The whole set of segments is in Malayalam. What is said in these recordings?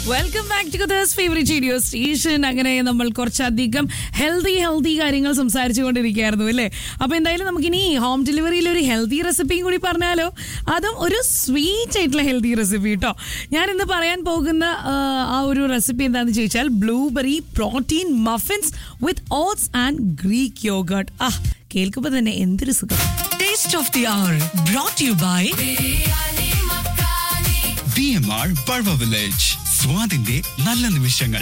വെൽക്കം ബാക്ക് ടു കദേഴ്സ് ഫേവറേറ്റ് റേഡിയോ സ്റ്റേഷൻ അങ്ങനെ നമ്മൾ കുറച്ചധികം ഹെൽത്തി ഹെൽത്തി കാര്യങ്ങൾ സംസാരിച്ചു കൊണ്ടിരിക്കുകയായിരുന്നു അല്ലേ അപ്പൊ എന്തായാലും നമുക്കിനി ഹോം ഡെലിവറിയിൽ ഒരു ഹെൽത്തി റെസിപ്പിയും കൂടി പറഞ്ഞാലോ അതും ഒരു സ്വീറ്റ് ആയിട്ടുള്ള ഹെൽത്തി റെസിപ്പി കേട്ടോ ഞാൻ ഇന്ന് പറയാൻ പോകുന്ന ആ, ആ ഒരു റെസിപ്പി എന്താണെന്ന് ചോദിച്ചാൽ blueberry protein muffins with oats and Greek yogurt ആ കേൾക്കുമ്പോൾ തന്നെ എന്തൊരു സുഖം Taste of the Hour brought to you by B M R Parva village സ്വാദിന്റെ നല്ല നിമിഷങ്ങൾ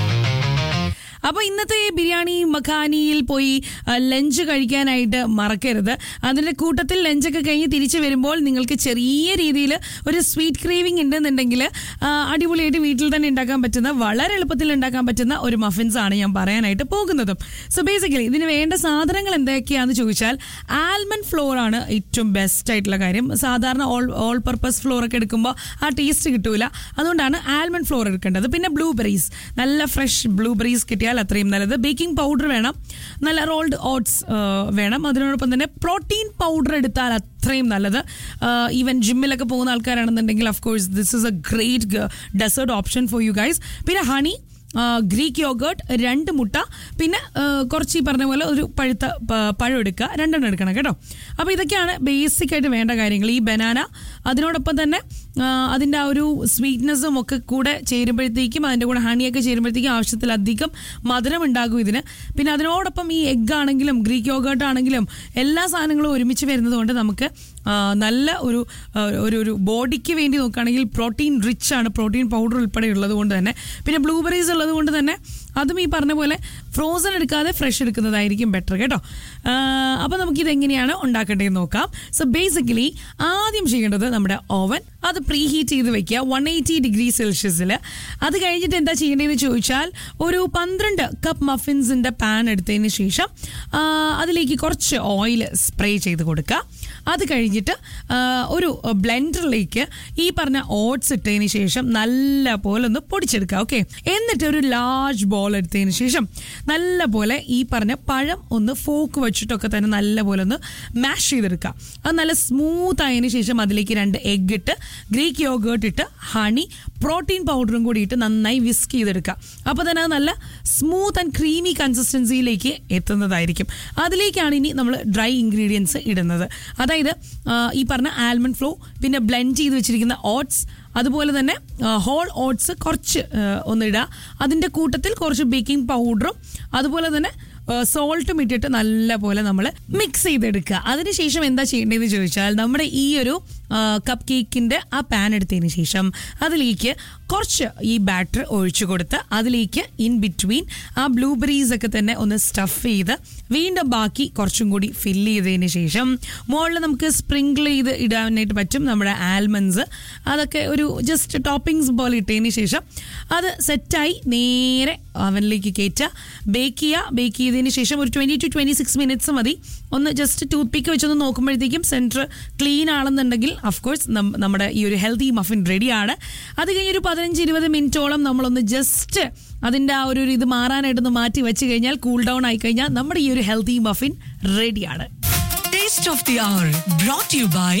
അപ്പൊ ഇന്നത്തെ ഈ ബിരിയാണി മഖാനിയിൽ പോയി ആ, ലഞ്ച് കഴിക്കാനായിട്ട് മറക്കരുത് അതിന്റെ കൂട്ടത്തിൽ ലഞ്ചൊക്കെ കഴിഞ്ഞ് തിരിച്ചു വരുമ്പോൾ നിങ്ങൾക്ക് ചെറിയ രീതിയിൽ ഒരു സ്വീറ്റ് ക്രേവിംഗ് ഉണ്ടെന്നുണ്ടെങ്കിൽ ആ, അടിപൊളിയായിട്ട് വീട്ടിൽ തന്നെ ഉണ്ടാക്കാൻ പറ്റുന്ന വളരെ എളുപ്പത്തിൽ ഉണ്ടാക്കാൻ പറ്റുന്ന ഒരു മഫിൻസ് ആണ് ഞാൻ പറയാനായിട്ട് പോകുന്നതും സോ ബേസിക്കലി ഇതിന് വേണ്ട സാധനങ്ങൾ എന്തൊക്കെയാണെന്ന് ചോദിച്ചാൽ ആൽമണ്ട് ഫ്ലോർ ആണ് ഏറ്റവും ബെസ്റ്റ് ആയിട്ടുള്ള കാര്യം സാധാരണ ഓൾ ഓൾ പർപ്പസ് ഫ്ലോർ ഒക്കെ എടുക്കുമ്പോൾ ആ ടേസ്റ്റ് കിട്ടൂല അതുകൊണ്ടാണ് ആൽമണ്ട് ഫ്ലോർ എടുക്കേണ്ടത് പിന്നെ ബ്ലൂബെറീസ് നല്ല ഫ്രഷ് ബ്ലൂബെറീസ് കിട്ടിയാൽ അത്രയും നല്ലത് ബേക്കിംഗ് പൗഡർ വേണം നല്ല റോൾഡ് ഓട്സ് വേണം അതിനോടൊപ്പം തന്നെ പ്രോട്ടീൻ പൗഡർ എടുത്താൽ അത്രയും നല്ലത് ഈവൻ ജിമ്മിലൊക്കെ പോകുന്ന ആൾക്കാരാണെന്നുണ്ടെങ്കിൽ of course this is a great dessert option for you guys പിന്നെ ഹണി ഗ്രീക്ക് യോഗേർട്ട് രണ്ട് മുട്ട പിന്നെ ആ, കുറച്ച് ഈ പറഞ്ഞ പോലെ ഒരു പഴുത്ത പ- പഴം എടുക്കുക രണ്ടെണ്ണം എടുക്കണം കേട്ടോ അപ്പോൾ ഇതൊക്കെയാണ് ബേസിക് ആയിട്ട് വേണ്ട കാര്യങ്ങൾ ഈ ബനാന അതിനോടൊപ്പം തന്നെ ആ, അതിൻ്റെ ആ ഒരു സ്വീറ്റ്നെസ്സും ഒക്കെ കൂടെ ചേരുമ്പോഴത്തേക്കും അതിൻ്റെ കൂടെ ഹണിയൊക്കെ ചേരുമ്പോഴത്തേക്കും ആവശ്യത്തിലധികം മധുരം ഉണ്ടാകും ഇതിന് പിന്നെ അതിനോടൊപ്പം ഈ എഗ്ഗ് ആണെങ്കിലും ഗ്രീക്ക് യോഗേർട്ട് ആണെങ്കിലും എല്ലാ സാധനങ്ങളും ഒരുമിച്ച് വരുന്നത് കൊണ്ട് നമുക്ക് ആ, നല്ല ഒരു ആ, ഒരു ഒരു ബോഡിക്ക് വേണ്ടി നോക്കുകയാണെങ്കിൽ പ്രോട്ടീൻ റിച്ച് ആണ് പ്രോട്ടീൻ പൗഡർ ഉൾപ്പെടെ ഉള്ളത് കൊണ്ട് തന്നെ പിന്നെ ബ്ലൂബെറീസ് ഉള്ളത് കൊണ്ട് തന്നെ അതും ഈ പറഞ്ഞ പോലെ ഫ്രോസൺ എടുക്കാതെ ഫ്രഷ് എടുക്കുന്നതായിരിക്കും ബെറ്റർ കേട്ടോ അപ്പോൾ നമുക്കിത് എങ്ങനെയാണ് ഉണ്ടാക്കേണ്ടതെന്ന് നോക്കാം സോ ബേസിക്കലി ആദ്യം ചെയ്യേണ്ടത് നമ്മുടെ ഓവൻ അത് പ്രീ ഹീറ്റ് ചെയ്ത് വെക്കുക വൺ എയ്റ്റി ഡിഗ്രി സെൽഷ്യസിൽ അത് കഴിഞ്ഞിട്ട് എന്താ ചെയ്യേണ്ടതെന്ന് ചോദിച്ചാൽ ഒരു പന്ത്രണ്ട് കപ്പ് മഫിൻസിൻ്റെ പാൻ എടുത്തതിന് ശേഷം ആ, അതിലേക്ക് കുറച്ച് ഓയിൽ സ്പ്രേ ചെയ്ത് കൊടുക്കുക അത് കഴിഞ്ഞിട്ട് ആ, ഒരു ബ്ലെൻഡറിലേക്ക് ഈ പറഞ്ഞ ഓട്സ് ഇട്ടതിന് ശേഷം നല്ല പോലെ ഒന്ന് പൊടിച്ചെടുക്കുക ഓക്കെ എന്നിട്ട് ഒരു ലാർജ് ബോൾ എടുത്തതിന് ശേഷം നല്ല പോലെ ഈ പറഞ്ഞ പഴം ഒന്ന് ഫോക്ക് വെച്ചിട്ടൊക്കെ തന്നെ നല്ല പോലെ ഒന്ന് മാഷ് ചെയ്തെടുക്കുക അത് നല്ല സ്മൂത്ത് ആയതിനു ശേഷം അതിലേക്ക് രണ്ട് എഗ് ഇട്ട് ഗ്രീക്ക് യോഗേർട്ട് ഇട്ട് ഹണി പ്രോട്ടീൻ പൗഡറും കൂടി ഇട്ട് നന്നായി വിസ്ക് ചെയ്തെടുക്കുക അപ്പോൾ തന്നെ അത് നല്ല സ്മൂത്ത് ആൻഡ് ക്രീമി കൺസിസ്റ്റൻസിയിലേക്ക് എത്തുന്നതായിരിക്കും അതിലേക്കാണ് ഇനി നമ്മൾ ഡ്രൈ ഇൻഗ്രീഡിയൻസ് ഇടുന്നത് അതായത് ആ, ഈ പറഞ്ഞ ആൽമണ്ട് ഫ്ലോ പിന്നെ ബ്ലെൻഡ് ചെയ്ത് വെച്ചിരിക്കുന്ന ഓട്സ് അതുപോലെ തന്നെ ഹോൾ ഓട്സ് കുറച്ച് ആ, ഒന്നിടുക അതിൻ്റെ കൂട്ടത്തിൽ കുറച്ച് ബേക്കിംഗ് പൗഡറും അതുപോലെ തന്നെ സോൾട്ടും ഇട്ടിട്ട് നല്ല പോലെ നമ്മൾ മിക്സ് ചെയ്തെടുക്കുക അതിനുശേഷം എന്താ ചെയ്യേണ്ടതെന്ന് ചോദിച്ചാൽ നമ്മുടെ ഈ ഒരു കപ്പ് കേക്കിൻ്റെ ആ പാൻ എടുത്തതിന് ശേഷം അതിലേക്ക് കുറച്ച് ഈ ബാറ്റർ ഒഴിച്ചു കൊടുത്ത് അതിലേക്ക് ഇൻ ബിറ്റ്വീൻ ആ ബ്ലൂബെറീസ് ഒക്കെ തന്നെ ഒന്ന് സ്റ്റഫ് ചെയ്ത് വീണ്ടും ബാക്കി കുറച്ചും കൂടി ഫില്ല് ചെയ്തതിന് ശേഷം മുകളിൽ നമുക്ക് സ്പ്രിങ്കിൾ ചെയ്ത് ഇടാനായിട്ട് പറ്റും നമ്മുടെ ആൽമണ്ട്സ് അതൊക്കെ ഒരു ജസ്റ്റ് ടോപ്പിംഗ്സ് പോലെ ഇട്ടതിന് ശേഷം അത് സെറ്റായി നേരെ അവനിലേക്ക് കയറ്റുക ബേക്ക് ചെയ്യുക ബേക്ക് ചെയ്തതിന് ശേഷം ഒരു twenty two twenty six minutes മതി ഒന്ന് ജസ്റ്റ് ടൂത്ത് പിക്ക് വെച്ചൊന്ന് നോക്കുമ്പോഴത്തേക്കും സെൻറ്റർ ക്ലീൻ ആണെന്നുണ്ടെങ്കിൽ അഫ്കോഴ്സ് നമ്മുടെ ഈ ഒരു ഹെൽത്തി മഫിൻ റെഡിയാണ് അത് കഴിഞ്ഞ് ഒരു പതിനഞ്ച് ഇരുപത് മിനിറ്റോളം നമ്മളൊന്ന് ജസ്റ്റ് അതിൻ്റെ ആ ഒരു ഇത് മാറാനായിട്ടൊന്ന് മാറ്റി വെച്ച് കഴിഞ്ഞാൽ കൂൾ ഡൗൺ ആയി കഴിഞ്ഞാൽ നമ്മുടെ ഈ ഒരു ഹെൽത്തി മഫിൻ റെഡിയാണ് Taste of the Hour brought to you by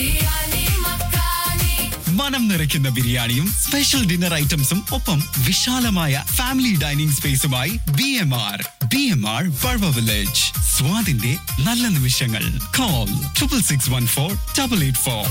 മനം നിറയ്ക്കുന്ന ബിരിയാണിയും സ്പെഷ്യൽ ഡിന്നർ ഐറ്റംസും ഒപ്പം വിശാലമായ ഫാമിലി ഡൈനിങ് സ്പേസുമായി B M R B M R Parva village സ്വാദിന്റെ നല്ല നിമിഷങ്ങൾ call triple six one four double eight four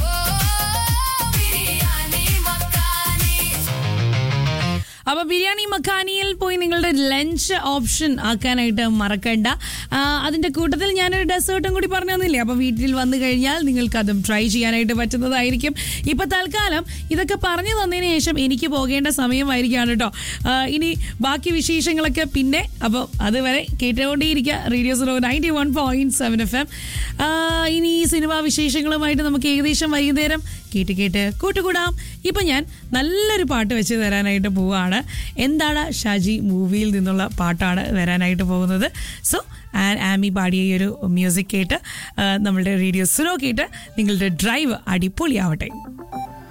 അപ്പൊ ബിരിയാണി മഖാനിയിൽ പോയി നിങ്ങളുടെ ലഞ്ച് ഓപ്ഷൻ ആക്കാനായിട്ട് മറക്കണ്ട ആ, അതിന്റെ കൂട്ടത്തിൽ ഞാനൊരു ഡെസേർട്ടും കൂടി പറഞ്ഞു തന്നില്ലേ അപ്പൊ വീട്ടിൽ വന്നു കഴിഞ്ഞാൽ നിങ്ങൾക്ക് അതും ട്രൈ ചെയ്യാനായിട്ട് പറ്റുന്നതായിരിക്കും ഇപ്പൊ തൽക്കാലം ഇതൊക്കെ പറഞ്ഞു തന്നതിന് ശേഷം എനിക്ക് പോകേണ്ട സമയമായിരിക്കാണ് കേട്ടോ ആ, ഇനി ബാക്കി വിശേഷങ്ങളൊക്കെ പിന്നെ അപ്പം അതുവരെ കേട്ടുകൊണ്ടേയിരിക്കുക radio zero ninety one point seven F M ഇനി ഈ സിനിമാ വിശേഷങ്ങളുമായിട്ട് നമുക്ക് ഏകദേശം വൈകുന്നേരം കേട്ട് കേട്ട് കൂട്ടുകൂടാം ഇപ്പൊ ഞാൻ നല്ലൊരു പാട്ട് വെച്ച് തരാനായിട്ട് പോവാണ് എന്താണ് ഷാജി മൂവിയിൽ നിന്നുള്ള പാട്ടാണ് വരാനായിട്ട് പോകുന്നത് സോ ആമി പാടിയ ഈ ഒരു മ്യൂസിക് കേട്ട് ആ, നമ്മളുടെ റേഡിയോ സുലോ കേട്ട് നിങ്ങളുടെ ഡ്രൈവ് അടിപൊളിയാവട്ടെ